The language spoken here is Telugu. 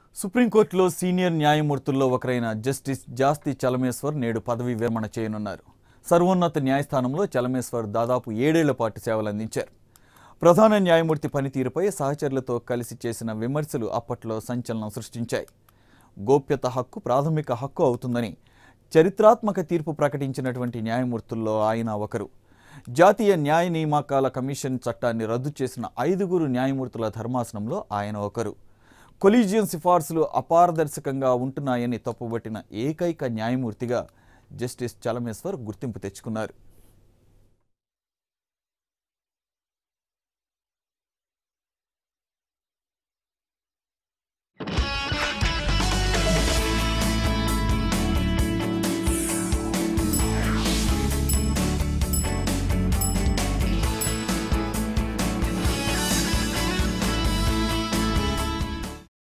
సుప్రీంకోర్టులో సీనియర్ న్యాయమూర్తుల్లో ఒకరైన జస్టిస్ జాస్తి చలమేశ్వర్ నేడు పదవి విరమణ చేయనున్నారు సర్వోన్నత న్యాయస్థానంలో చలమేశ్వర్ దాదాపు ఏడేళ్ల పాటు సేవలందించారు ప్రధాన న్యాయమూర్తి పనితీరుపై సహచరులతో కలిసి చేసిన విమర్శలు అప్పట్లో సంచలనం సృష్టించాయి గోప్యత హక్కు ప్రాథమిక హక్కు అవుతుందని చరిత్రాత్మక తీర్పు ప్రకటించినటువంటి న్యాయమూర్తుల్లో ఆయన ఒకరు జాతీయ న్యాయ నియామకాల కమిషన్ చట్టాన్ని రద్దు చేసిన ఐదుగురు న్యాయమూర్తుల ధర్మాసనంలో ఆయన ఒకరు కొలీజియం సిఫార్సులు అపారదర్శకంగా ఉంటున్నాయని తప్పుబట్టిన ఏకైక న్యాయమూర్తిగా జస్టిస్ చలమేశ్వర్ గుర్తింపు తెచ్చుకున్నారు